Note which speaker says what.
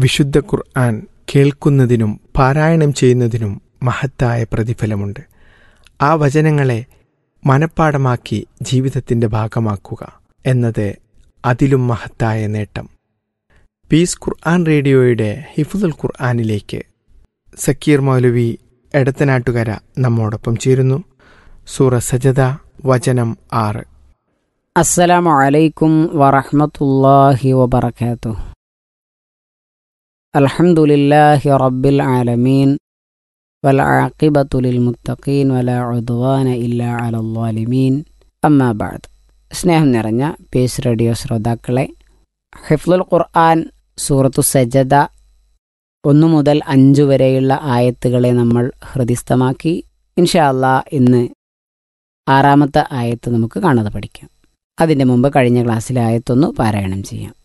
Speaker 1: വിശുദ്ധ ഖുർആൻ കേൾക്കുന്നതിനും പാരായണം ചെയ്യുന്നതിനും മഹത്തായ പ്രതിഫലമുണ്ട് ആ വചനങ്ങളെ മനഃപ്പാടമാക്കി ജീവിതത്തിന്റെ ഭാഗമാക്കുക എന്നത് അതിലും മഹത്തായ നേട്ടം പീസ് ഖുർആൻ റേഡിയോയുടെ ഹിഫുദുൽ ഖുർആനിലേക്ക് സക്കീർ മൗലവി എടത്തനാട്ടുകര നമ്മോടൊപ്പം ചേരുന്നു സൂറ സജദ വചനം ആറ്
Speaker 2: അസ്സലാമു അലൈക്കും വറഹ്മത്തുള്ളാഹി വബറകാതുഹു അൽഹംദുലില്ലാഹി റബ്ബിൽ ആലമീൻ വൽ ആഖിബത്തു ലിൽ മുത്തഖീൻ വലാ ഉദ്വാന ഇല്ലാ അലൽ ളാലിമീൻ അമ്മാ ബഅദ് സ്നേഹം നിറഞ്ഞ പീസ് റേഡിയോ ശ്രോതാക്കളെ ഹിഫ്ലുൽ ഖുർആൻ സൂറത്തു സജദ ഒന്നു മുതൽ അഞ്ചു വരെയുള്ള ആയത്തുകളെ നമ്മൾ ഹൃദിസ്ഥമാക്കി ഇൻഷാ അല്ലാ ഇന്ന് ആറാമത്തെ ആയത്ത് നമുക്ക് കാണാതെ പഠിക്കാം അതിൻ്റെ മുമ്പ് കഴിഞ്ഞ ക്ലാസ്സിലെ ആയത്തൊന്ന് പാരായണം ചെയ്യാം